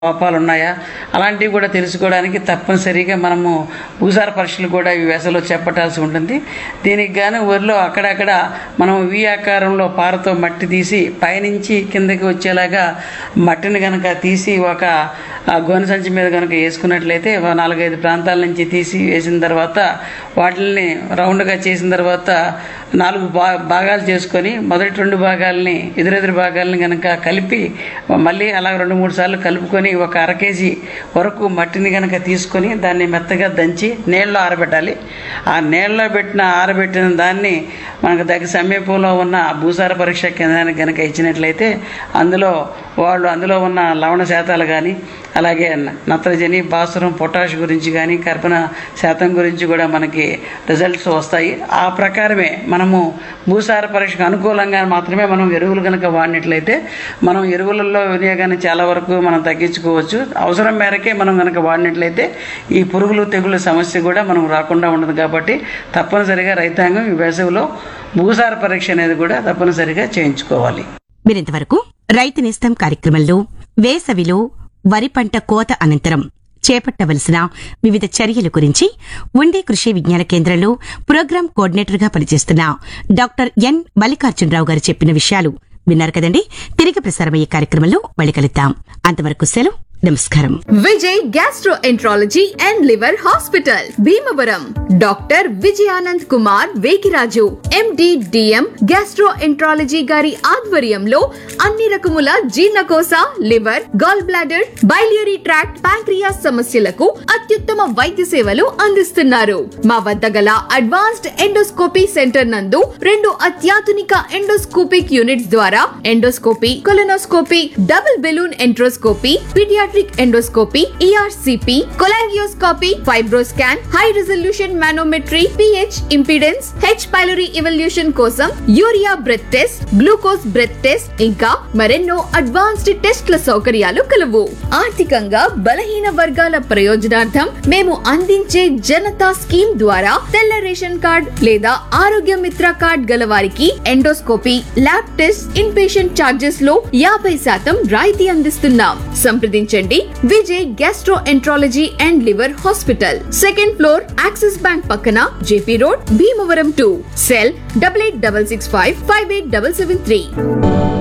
లోపాలు ఉన్నాయా అలాంటివి కూడా తెలుసుకోవడానికి తప్పనిసరిగా మనము భూసార పరీక్షలు కూడా ఈ వేసవిలో చేపట్టాల్సి ఉంటుంది దీనికి గాను ఊరిలో అక్కడక్కడ మనం వి ఆకారంలో పారతో మట్టి తీసి పైనుంచి కిందకి వచ్చేలాగా మట్టిని కనుక తీసి ఒక ఆ, గోనె సంచి మీద కనుక వేసుకున్నట్లయితే ఒక నాలుగైదు ప్రాంతాల నుంచి తీసి వేసిన తర్వాత వాటిని రౌండ్గా చేసిన తర్వాత నాలుగు భా భాగాలు చేసుకొని మొదటి రెండు భాగాల్ని ఎదురెదురు భాగాల్ని కనుక కలిపి మళ్ళీ అలా రెండు మూడు సార్లు కలుపుకొని ఒక అర కేజీ వరకు మట్టిని కనుక తీసుకొని దాన్ని మెత్తగా దంచి నీళ్ళలో ఆరబెట్టాలి ఆ నీళ్ళలో పెట్టిన ఆరబెట్టిన దాన్ని మనకు దగ్గర సమీపంలో ఉన్న భూసార పరీక్ష కేంద్రానికి కనుక ఇచ్చినట్లయితే అందులో వాళ్ళు అందులో ఉన్న లవణ శాతాలు కానీ అలాగే నత్రజని భాస్వరం పొటాష్ గురించి కానీ కర్బన శాతం గురించి కూడా మనకి రిజల్ట్స్ వస్తాయి ఆ ప్రకారమే మనము భూసార పరీక్షకు అనుకూలంగా మాత్రమే మనం ఎరువులు కనుక వాడినట్లయితే మనం ఎరువులలో వినియోగాన్ని చాలా వరకు మనం తగ్గించుకోవచ్చు అవసరం మేరకే మనం కనుక వాడినట్లయితే ఈ పురుగులు తెగులు సమస్య కూడా మనం రాకుండా ఉండదు కాబట్టి తప్పనిసరిగా రైతాంగం ఈ వేసవిలో భూసార పరీక్ష అనేది కూడా తప్పనిసరిగా చేయించుకోవాలి మీరింతవరకు రైతు నేస్తం కార్యక్రమంలో వేసవిలో వరి పంట కోత అనంతరం చేపట్టవలసిన వివిధ చర్యల గురించి ఉండి కృషి విజ్ఞాన కేంద్రంలో ప్రోగ్రాం కోఆర్డినేటర్ గా పనిచేస్తున్న డాక్టర్ ఎన్ మల్లికార్జునరావు గారు చెప్పిన విషయాలు విన్నారు కదండి తిరిగి ప్రసారమయ్యే కార్యక్రమంలో మళ్ళీ కలుద్దాం అంతవరకు సెలవు నమస్కారం Vijay gastroenterology and liver hospital Bhimavaram doctor Vijayanand Kumar Vekiraju MD DM gastroenterology గారి ఆధ్వర్యంలో అన్ని రకముల జీర్ణకోశ liver gall bladder biliary tract pancreas సమస్యలకు అత్యుత్తమ వైద్య సేవలు అందిస్తున్నారు మా వద్ద గల అడ్వాన్స్డ్ ఎండోస్కోపీ సెంటర్ నందు రెండు అత్యాధునిక ఎండోస్కోపిక్ యూనిట్స్ ద్వారా endoscopy colonoscopy double balloon enteroscopy paediatric endoscopy ERCP cholangioscopy fibroscan high resolution manometry pH impedance H pylori evaluation కోసం urea breath test glucose breath test ఇంకా మరెన్నో అడ్వాన్స్డ్ టెస్ట్ల సౌకర్యాలు కలవు ఆర్థికంగా బలహీన వర్గాల ప్రయోజనార్థం మేము అందించే జనతా స్కీమ్ ద్వారా తెల్ల రేషన్ కార్డ్ లేదా ఆరోగ్య మిత్ర కార్డ్ గల వారికి endoscopy lab test in patient charges లో యాభై శాతం రాయితీ అందిస్తున్నాం సంప్రదించండి Vijay gastroenterology and liver hospital second floor Axis Bank పక్కన JP road Bhimavaram to cell double eight double six five five eight double seven three